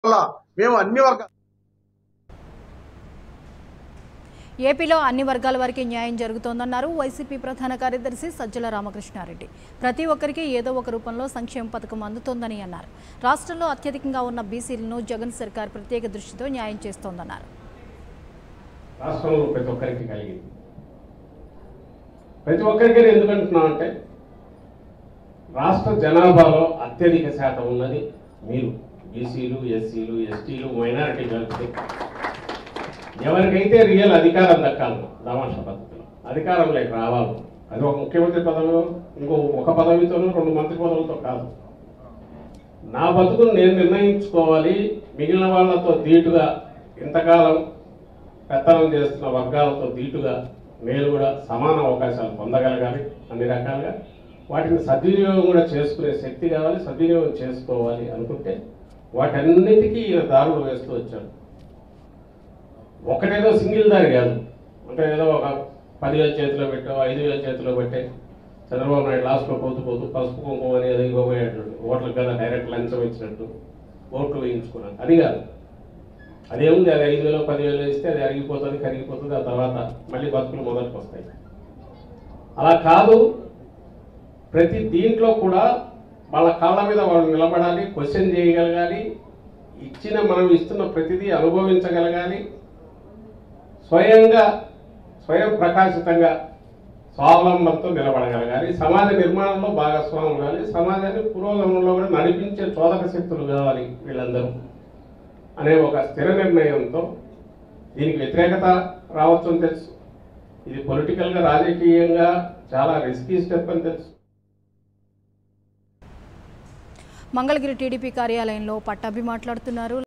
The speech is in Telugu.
వల్ల మేము అన్ని వర్గాల ఏపీలో అన్ని వర్గాల వారికి న్యాయం జరుగుతోందన్నారు వైసీపీ ప్రధాన కార్యదర్శి సజ్జల రామకృష్ణారెడ్డి ప్రతి ఒక్కరికి ఏదో ఒక రూపంలో సంక్షేమ పథకం అందుతోందని అన్నారు రాష్ట్రంలో అత్యధికంగా ఉన్న బీసీలను జగన్ సర్కార్ ప్రత్యేక దృష్టితో న్యాయం చేస్తోందన్నారు రాష్ట్రంలో ప్రతి ఒక్కరికి కలిగింది ప్రతి ఒక్కరికి ఎందుకంటున్నాం అంటే రాష్ట్ర జనాభాలో అత్యధిక శాతం ఉన్నది మీరు బీసీలు ఎస్సీలు ఎస్టీలు మైనారిటీ కలిపితే ఎవరికైతే రియల్ అధికారం దక్కాలి దామాష పద్ధతిలో అధికారంలోకి రావాలి అది ఒక ముఖ్యమంత్రి పదవిలో ఇంకో ఒక పదవితోనూ రెండు మంత్రి పదవులతో కాదు నా బతుకును నేను నిర్ణయించుకోవాలి మిగిలిన వాళ్ళతో ధీటుగా ఇంతకాలం పెత్తనం చేస్తున్న వర్గాలతో ధీటుగా నేను కూడా సమాన అవకాశాలు పొందగలగాలి అన్ని రకాలుగా వాటిని సద్వినియోగం కూడా చేసుకునే శక్తి కావాలి సద్వినియోగం చేసుకోవాలి అనుకుంటే వాటన్నిటికీ ఈయన దారులు వేస్తూ వచ్చాడు ఒకటేదో సింగిల్ దారి కాదు అంటే ఏదో ఒక పదివేల చేతిలో పెట్టో ఐదు వేల చేతిలో పెట్టే చంద్రబాబు నాయుడు లాస్ట్లో పోతూ పోతూ పసుపు కుంకుమ అనేది ఇవ్వబోయేటట్టు ఓట్లకు కదా డైరెక్ట్ లంచం ఇచ్చినట్టు ఓట్లు వేయించుకున్నాను అది కాదు అదేముంది అది ఐదు వేలు పదివేలు ఇస్తే అది అరిగిపోతుంది కరిగిపోతుంది ఆ తర్వాత మళ్ళీ బతుకులు మొదటికి వస్తాయి అలా కాదు ప్రతి దీంట్లో కూడా వాళ్ళ కాళ్ళ మీద వాళ్ళు నిలబడాలి క్వశ్చన్ చేయగలగాలి ఇచ్చిన మనం ఇస్తున్న ప్రతిదీ అనుభవించగలగాలి స్వయంగా స్వయం ప్రకాశితంగా స్వావలంబనతో నిలబడగలగాలి సమాజ నిర్మాణంలో భాగస్వాములు కావాలి సమాజాన్ని పురోగమనంలో కూడా నడిపించే చోదక శక్తులు కావాలి వీళ్ళందరూ అనే ఒక స్థిర నిర్ణయంతో దీనికి వ్యతిరేకత రావచ్చు అని తెలుసు ఇది పొలిటికల్గా రాజకీయంగా చాలా రిస్కీ స్టెప్ అని తెలుసు మంగళగిరి టీడీపీ కార్యాలయంలో పట్టాభి మాట్లాడుతున్నారు